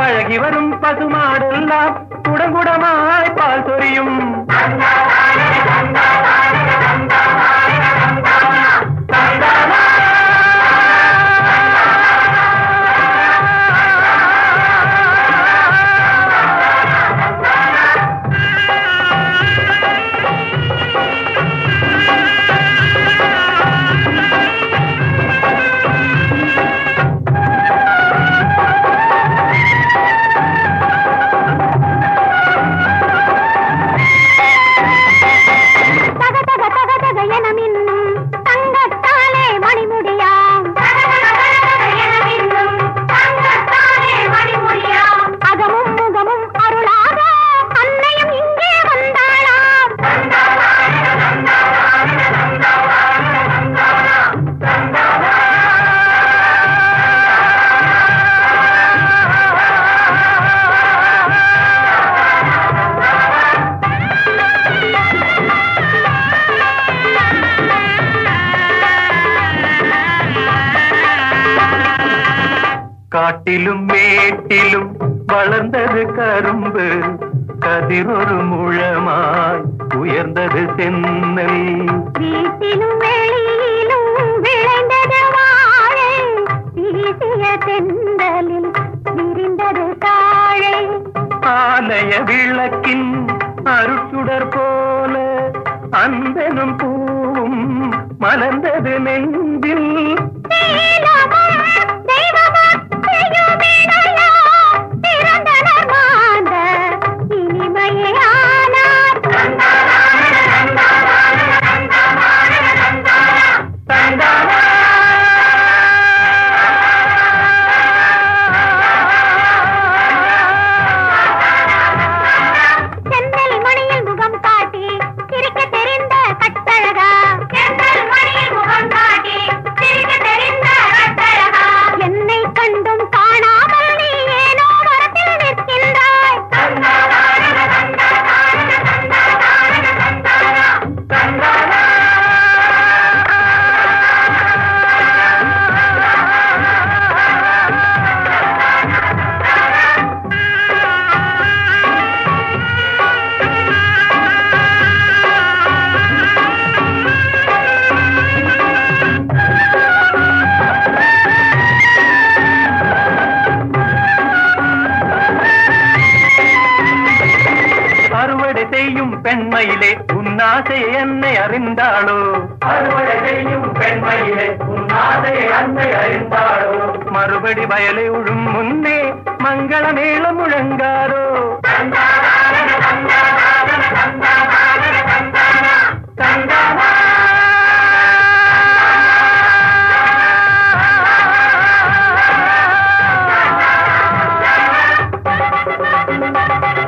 பழகி வரும் பசுமாடெல்லாம் குடங்குடமாய் பால் சொரியும் தக தக தக தக என மின்னும் தங்கத்தாலே மணிமுடியாம் அகமும் முகமும் அருளாக அன்னையும் இங்கே வந்தாளாம் காட்டிலும் மேட்டிலும் வளர்ந்தது கரும்பு கதிரொரு முழமாய் உயர்ந்தது சென்னல் வீட்டிலும் வெளியிலும் விளைந்தது வாழை வீசிய தென்றலில் விரிந்தது தாழை ஆலய விளக்கின் அருட்சுடர் போல அந்தனும் பூவும் மலர்ந்தது நெஞ்சில் நீலமும் தெய்வமும் செய்யுமிடையா பிறந்தனர் மாந்தர் இனிமையே ஆனார் சென்னல் மணியில் முகம் காட்டி சிரிக்க தெரிந்த கட்டழகா சென்னல் மணியில் முகம் காட்டி சிரிக்க தெரிந்த கட்டழகா என்னை கண்டும் காணாமல் நீ ஏனோ மரத்தில் நிற்கின்றாய் அறுவடை செய்யும் பெண்மையிலே உன்னாசை என்னை அறிந்தாளோ அறுவடை செய்யும் பெண்மையிலே உன்னாசை என்னை அறிந்தாளோ மறுபடி வயலை உழும் முன்னே மங்கள மேளம் முழங்காரோ தங்க